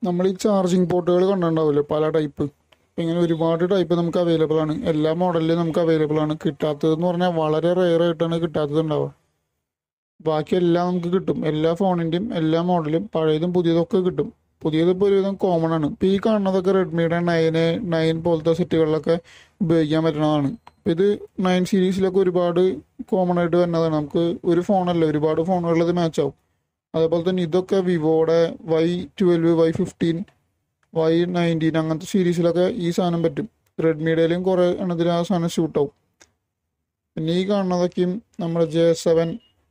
നമ്മൾ ഈ ചാർജിങ് പോർട്ടുകൾ കണ്ടിട്ടുണ്ടാവില്ലേ പല ടൈപ്പ് ഇപ്പം ഇങ്ങനെ ഒരുപാട് ടൈപ്പ് നമുക്ക് അവൈലബിൾ ആണ് എല്ലാ മോഡലിലും നമുക്ക് അവൈലബിൾ ആണ് കിട്ടാത്തതെന്ന് പറഞ്ഞാൽ വളരെ റെയർ ആയിട്ടാണ് കിട്ടാത്തത് ഉണ്ടാവുക ബാക്കി എല്ലാം നമുക്ക് കിട്ടും എല്ലാ ഫോണിൻ്റെയും എല്ലാ മോഡലും പഴയതും പുതിയതും ഒക്കെ കിട്ടും പുതിയത് ഇപ്പോൾ ഒരുവിധം കോമൺ ആണ് ഇപ്പം ഈ കാണുന്നതൊക്കെ റെഡ്മിയുടെ നയന് നയൻ പോലത്തെ സെറ്റുകളിലൊക്കെ ഉപയോഗിക്കാൻ പറ്റുന്നതാണ് ഇപ്പം ഇത് നയൻ സീരീസിലൊക്കെ ഒരുപാട് കോമൺ ആയിട്ട് വരുന്നതാണ് നമുക്ക് ഒരു ഫോണല്ല ഒരുപാട് ഫോണുകളിൽ ഇത് മാച്ച് ആവും അതേപോലെ തന്നെ ഇതൊക്കെ വിവോയുടെ Y twelve Y fifteen Y nineteen അങ്ങനത്തെ സീരീസിലൊക്കെ ഈ സാധനം പറ്റും റെഡ്മിയുടെയിലും കുറേ എണ്ണത്തിൽ ആ സാധനം ഷൂട്ടാവും പിന്നെ ഈ കാണുന്നതൊക്കെയും നമ്മുടെ ജെ സെവൻ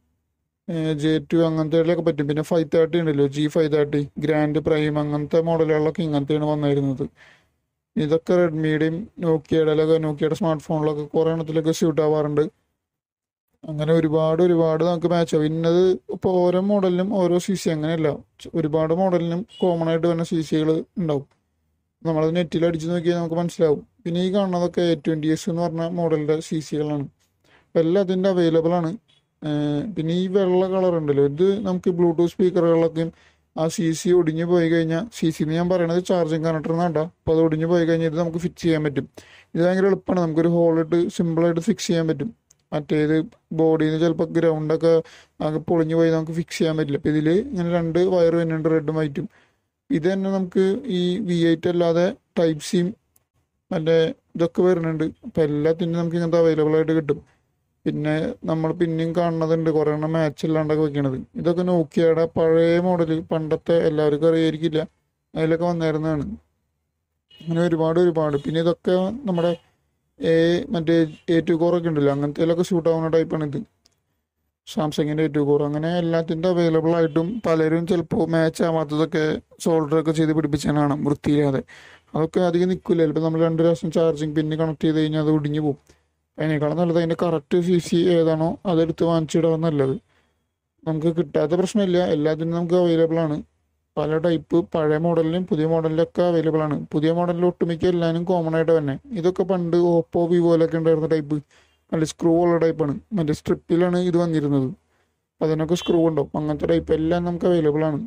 ജെ ടു അങ്ങനത്തെ പറ്റും പിന്നെ ഫൈവ് തേർട്ടി ഉണ്ടല്ലോ G five thirty grand prime അങ്ങനത്തെ മോഡലുകളിലൊക്കെ ഇങ്ങനത്തെയാണ് വന്നിരുന്നത് ഇതൊക്കെ റെഡ്മിയുടെയും നോക്കിയയുടെ നോക്കിയയുടെ സ്മാർട്ട് ഫോണിലൊക്കെ കുറേ എണ്ണത്തിലൊക്കെ ഷൂട്ട് ആവാറുണ്ട് അങ്ങനെ ഒരുപാട് ഒരുപാട് നമുക്ക് മാച്ച് ആവും ഇന്നത് ഇപ്പോൾ ഓരോ മോഡലിനും ഓരോ സി സി അങ്ങനെയല്ല ച- ഒരുപാട് മോഡലിനും കോമൺ ആയിട്ട് വരുന്ന സി സികൾ ഉണ്ടാവും നമ്മളത് നെറ്റിൽ അടിച്ച് നോക്കിയാൽ നമുക്ക് മനസ്സിലാവും പിന്നെ ഈ കാണുന്നതൊക്കെ എ ട്വൻറ്റി എസ് എന്ന് പറഞ്ഞ മോഡലിൻ്റെ സി സികളാണ് അപ്പം എല്ലാം അതിൻ്റെ അവൈലബിൾ ആണ് ഏർ പിന്നെ ഈ വെള്ള കളർ ഉണ്ടല്ലോ ഇത് നമുക്ക് ബ്ലൂടൂത്ത് സ്പീക്കറുകളിലൊക്കെയും ആ സി സി ഒടിഞ്ഞു പോയി കഴിഞ്ഞാൽ സി സി എന്ന് ഞാൻ പറയണത് ചാർജിങ് കണക്ടർ എന്നാണ്ട അപ്പോൾ അത് ഒടിഞ്ഞു പോയി കഴിഞ്ഞാൽ ഇത് നമുക്ക് ഫിക്സ് ചെയ്യാൻ പറ്റും ഇത് ഭയങ്കര എളുപ്പമാണ് നമുക്കൊരു ഹോൾ ഇട്ട് സിമ്പിളായിട്ട് ഫിക്സ് ചെയ്യാൻ പറ്റും മറ്റേത് ബോഡിയിൽ നിന്ന് ചിലപ്പോൾ ഗ്രൗണ്ടൊക്കെ ആകെ പൊളിഞ്ഞു പോയി നമുക്ക് ഫിക്സ് ചെയ്യാൻ പറ്റില്ല അപ്പം ഇതിൽ ഇങ്ങനെ രണ്ട് വയർ വരുന്നുണ്ട് റെഡും വൈറ്റും ഇത് തന്നെ നമുക്ക് ഈ വി എയ്റ്റ് അല്ലാതെ ടൈപ്പ് സിയും മറ്റേ ഇതൊക്കെ വരുന്നുണ്ട് അപ്പം എല്ലാത്തിനും നമുക്ക് ഇങ്ങനത്തെ അവൈലബിൾ ആയിട്ട് കിട്ടും പിന്നെ നമ്മൾ പിന്നെയും കാണുന്നതുണ്ട് കുറേ എണ്ണം മാച്ച് അല്ലാണ്ടൊക്കെ വെക്കണത് ഇതൊക്കെ നോക്കിയയുടെ പഴയ മോഡൽ പണ്ടത്തെ എല്ലാവർക്കും അറിയായിരിക്കില്ല അതിലൊക്കെ വന്നായിരുന്നതാണ് അങ്ങനെ ഒരുപാട് ഒരുപാട് പിന്നെ ഇതൊക്കെ നമ്മുടെ എ മറ്റേ എ ടു കോറൊക്കെ ഉണ്ടല്ലോ അങ്ങനത്തേലൊക്കെ ഷൂട്ട് ആവുന്ന ടൈപ്പാണ് ഇത് സാംസങ്ങിൻ്റെ എ ടു കോർ അങ്ങനെ എല്ലാത്തിൻ്റെ അവൈലബിൾ ആയിട്ടും പലരും ചിലപ്പോൾ മാച്ച് ആവാത്തതൊക്കെ സോൾഡർ ഒക്കെ ചെയ്ത് പിടിപ്പിച്ചാണ് വൃത്തിയില്ലാതെ അതൊക്കെ അധികം നിൽക്കില്ല ചിലപ്പോൾ നമ്മൾ രണ്ട് പ്രാവശ്യം ചാർജിങ് പിന്നെ കണക്ട് ചെയ്ത് കഴിഞ്ഞാൽ അത് ഒടിഞ്ഞു പോകും അതിനേക്കാളും നല്ലത് അതിൻ്റെ കറക്റ്റ് സി സി ഏതാണോ അതെടുത്ത് വാങ്ങിച്ചിടുക നല്ലത് നമുക്ക് കിട്ടാത്ത പ്രശ്നമില്ല എല്ലാത്തിനും നമുക്ക് അവൈലബിൾ ആണ് പല ടൈപ്പ് പഴയ മോഡലിലും പുതിയ മോഡലിലൊക്കെ അവൈലബിൾ ആണ് പുതിയ മോഡലിൽ ഒട്ടുമിക്ക എല്ലാവരും കോമൺ ആയിട്ട് തന്നെ ഇതൊക്കെ പണ്ട് ഓപ്പോ വിവോയിലൊക്കെ ഉണ്ടായിരുന്ന ടൈപ്പ് നല്ല സ്ക്രൂ ഉള്ള ടൈപ്പാണ് മറ്റേ സ്ട്രിപ്പിലാണ് ഇത് വന്നിരുന്നത് അപ്പം അതിനൊക്കെ സ്ക്രൂ ഉണ്ടാവും അങ്ങനത്തെ ടൈപ്പ് എല്ലാം നമുക്ക് അവൈലബിൾ ആണ്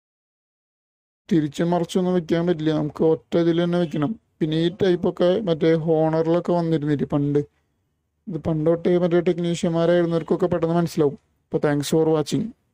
തിരിച്ചും മറിച്ചൊന്നും വെക്കാൻ പറ്റില്ല നമുക്ക് ഒറ്റ ഇതിൽ തന്നെ വെക്കണം പിന്നെ ഈ ടൈപ്പൊക്കെ മറ്റേ ഹോണറിലൊക്കെ വന്നിരുന്നില്ലേ പണ്ട് ഇത് പണ്ട് തൊട്ടേ മറ്റേ ടെക്നീഷ്യന്മാരായിരുന്നവർക്കൊക്കെ പെട്ടെന്ന് മനസ്സിലാവും അപ്പോൾ താങ്ക്സ് ഫോർ വാച്ചിങ്